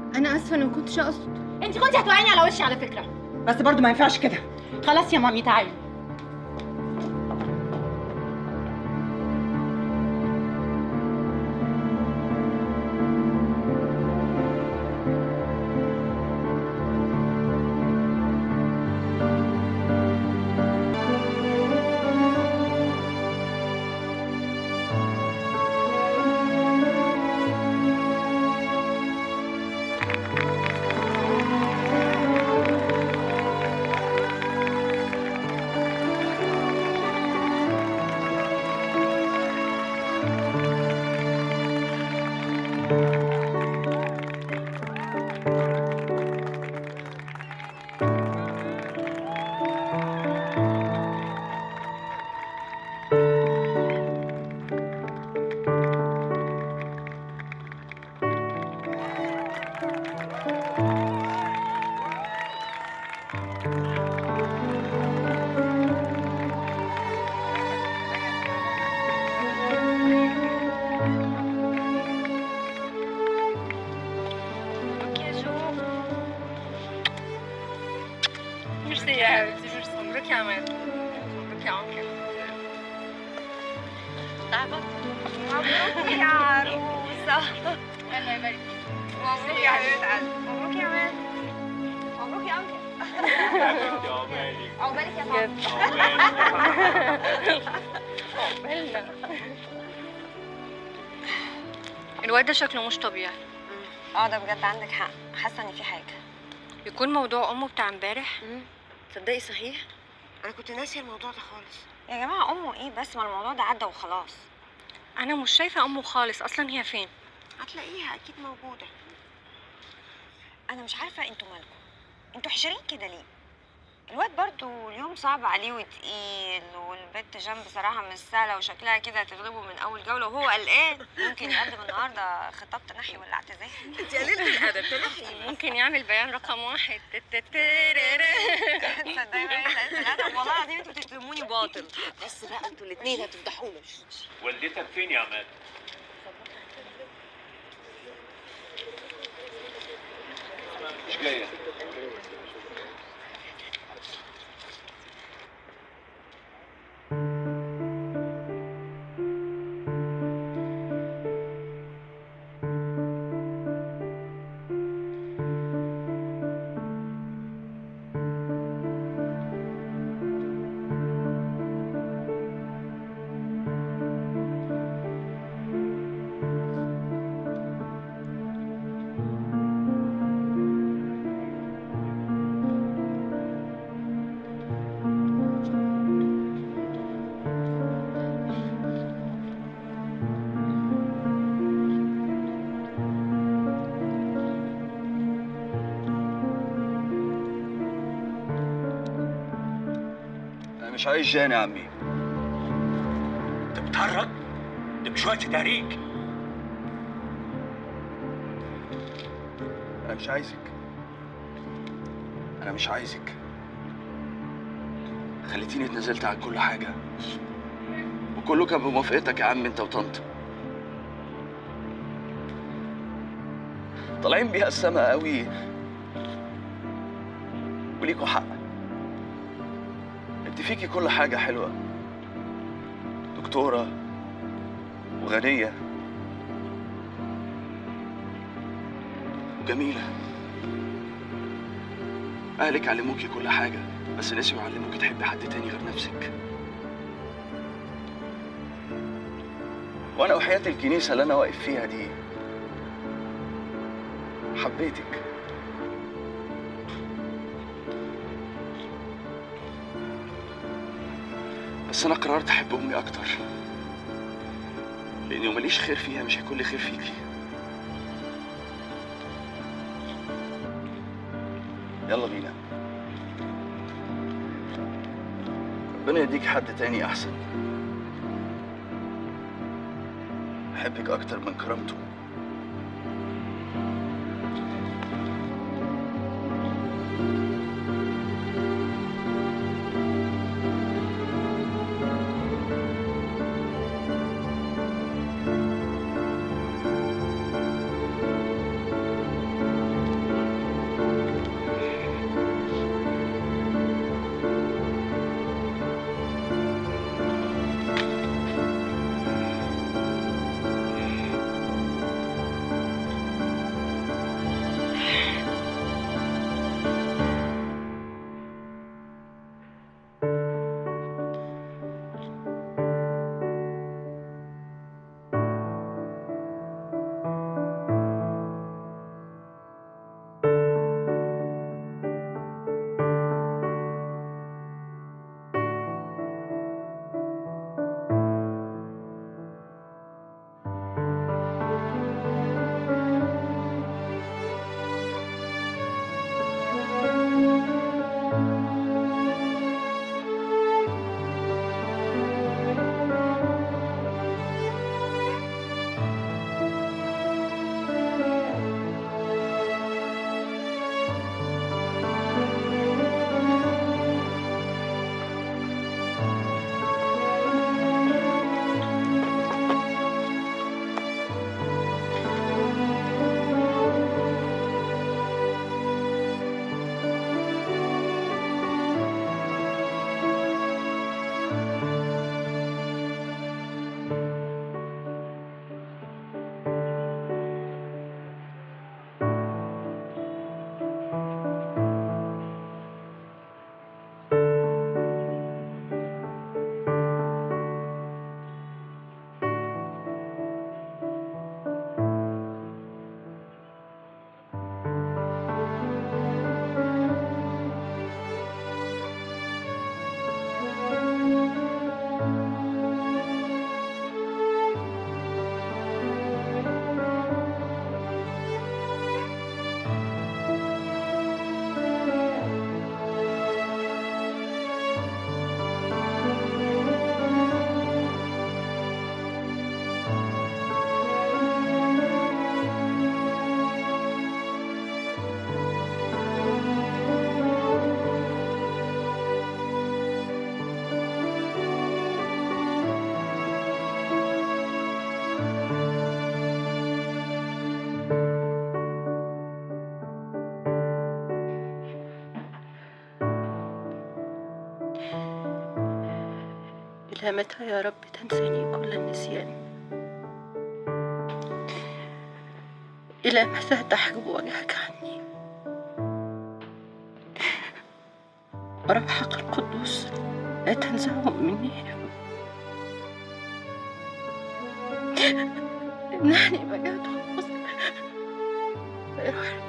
انا اسفه انا ما كنتش اقصد انت كنت هتوقعيني على وشي على فكره بس برضو ما ينفعش كده خلاص يا مامي تعالي مبروك يا جو ميرسي يا حبيبتي ميرسي مبروك يا عماد مبروك يا عمر تعبت مبروك يا عروسة الله يبارك مبروك يا حبيبة قلبي مبروك يا عماد مبروك يا أنكل عقبالك يا طارق عقبالنا الواد ده شكله مش طبيعي اه ده بجد عندك حق حاسة إن في حاجة يكون موضوع امه بتاع امبارح تصدقي صحيح أنا كنت ناسية الموضوع ده خالص يا جماعة أمه إيه بس ما الموضوع ده عدى وخلاص انا مش شايفه امه خالص اصلا هي فين هتلاقيها أكيد موجودة أنا مش عارفة انتوا مالكم انتوا حشرين كده ليه الواد برضو اليوم صعب عليه وتقيل والبت جنب بصراحة مش سهلة وشكلها كده هتغلبه من أول جولة وهو قلقان ممكن يقدم النهاردة خطاب تنحي ولا اعتزال انت قليلة الأدب تنحي ممكن يعمل بيان رقم واحد تصدقي بقى قليلة الأدب والله العظيم انتوا بتتهموني باطل بس بقى انتوا الاتنين هتفضحونا والدتك فين يا عماد؟ مش جاية انا مش عايز جان يا عمي انت بتهرج؟ ده مش وقت تهريج انا مش عايزك انا مش عايزك خليتيني اتنازلت عن كل حاجه وكله كان بموافقتك يا عم انت وطنط طالعين بيها السما قوي وليكوا حق انت فيكي كل حاجه حلوه دكتوره وغنيه وجميله اهلك علموكي كل حاجه بس نسيوا يعلموكي تحبي حد تاني غير نفسك وانا وحياة الكنيسة اللي انا واقف فيها دي حبيتك بس انا قررت احب امي اكتر لاني ماليش خير فيها مش هيكون لي خير فيكي يلا بينا ربنا يديك حد تاني احسن احبك اكتر من كرامته إلى متى يا رب تنساني كل النسيان إلى متى تحجب وجهك عني روحك القدوس لا تنزعه مني امنحني بجد وحزن روح